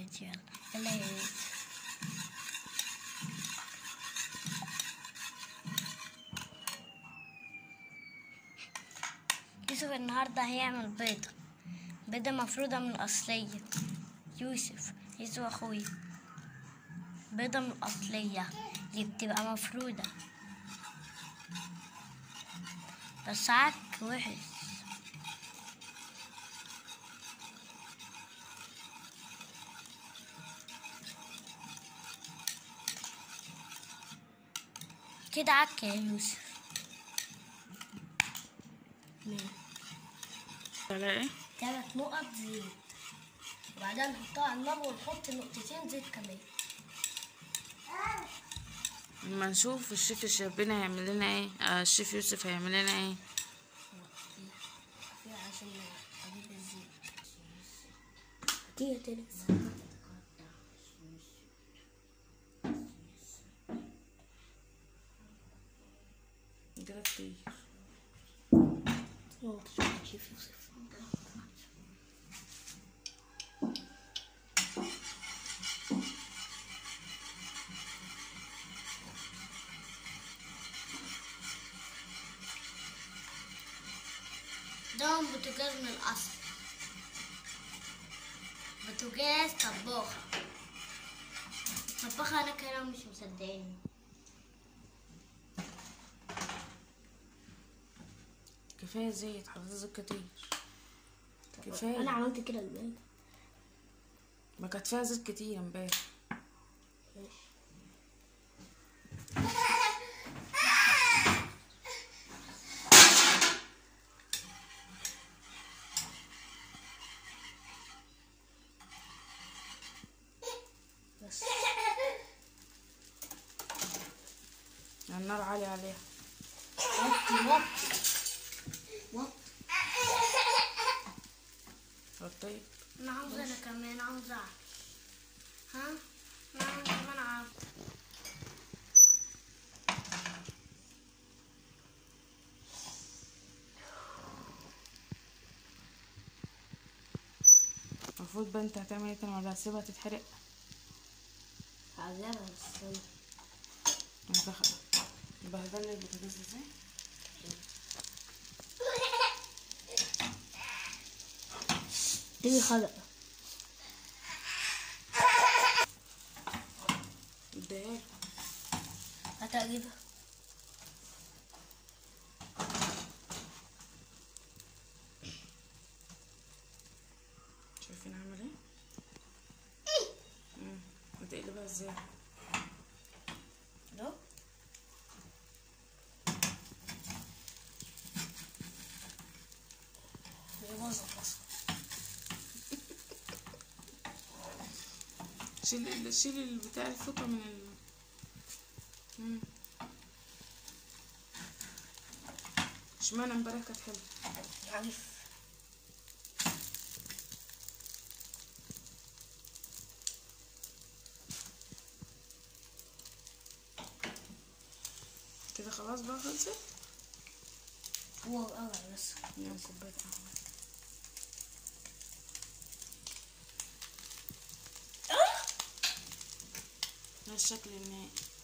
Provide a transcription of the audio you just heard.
دلوقتي يلا يلا يا ريت يوسف النهاردة هيعمل بيضة بيضة مفروضة من الأصلية يوسف يوسف أخوي بيضة من الأصلية دي بتبقى مفرودة بس عك وحش كده عك يا يوسف على ايه تلات نقط زيت وبعدين نحطها على النار ونحط نقطتين زيت كمان لما نشوف الشيف الشربين هيعمل لنا ايه آه الشيف يوسف هيعمل لنا ايه في عشان اجيب الزيت دي تاني كده كتير شوف يوسف ده بوتاجاز من الأصل بوتاجاز طباخة طباخة أنا كده مش مصدقاني كفايه زيت حطيت زيت كتير أنا كفايه عملت كده البيض ما كانت فيها زيت كتير امبارح بس النار عالية عليها وطي وطي وطي طيب انا عاوزة انا كمان عاوزة اعرف ها انا عاوزة كمان اعرف المفروض بقى انت هتعمل ايه تاني ولا هتسيبها تتحرق عاوزاها بس انت خ- بهدلنا البوتاجاز ازاي دي خلق اديها له. هتعجبها شايفين عامل ايه مم. هتقلبها ازاي ده هي باظت اصلا شيل ال- شيل البتاع الفوطة من ال مم. اشمعنى امبارح كانت حلوة عارف كده خلاص بقى خلصت هو قوي بس يا كوباية قهوة ده الشكل النهائي